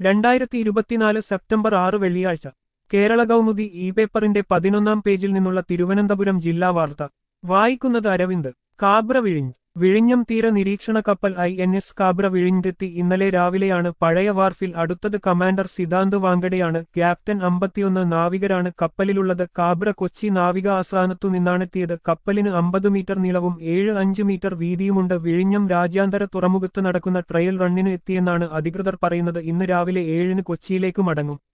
രണ്ടായിരത്തി ഇരുപത്തിനാല് സെപ്റ്റംബർ ആറ് വെള്ളിയാഴ്ച കേരള കൗമുദി ഇ പേപ്പറിന്റെ പതിനൊന്നാം പേജിൽ നിന്നുള്ള തിരുവനന്തപുരം ജില്ലാ വാർത്ത വായിക്കുന്നത് അരവിന്ദ് കാബ്ര വിഴിഞ്ഞ് വിഴിഞ്ഞം തീര നിരീക്ഷണ കപ്പൽ ഐ എൻ എസ് കാബ്ര വിഴിഞ്ഞെത്തി ഇന്നലെ രാവിലെയാണ് പഴയ വാർഫിൽ അടുത്തത് കമാൻഡർ സിദ്ധാന്ത് വാങ്കഡെയാണ് ക്യാപ്റ്റൻ അമ്പത്തിയൊന്ന് നാവികരാണ് കപ്പലിലുള്ളത് കാബ്ര കൊച്ചി നാവിക ആസ്ഥാനത്തു നിന്നാണെത്തിയത് കപ്പലിന് അമ്പത് മീറ്റർ നീളവും ഏഴ് അഞ്ച് മീറ്റർ വീതിയുമുണ്ട് വിഴിഞ്ഞം രാജ്യാന്തര തുറമുഖത്ത് നടക്കുന്ന ട്രയൽ റണ്ണിന് എത്തിയെന്നാണ് അധികൃതർ പറയുന്നത് ഇന്ന് രാവിലെ ഏഴിന് കൊച്ചിയിലേക്ക് മടങ്ങും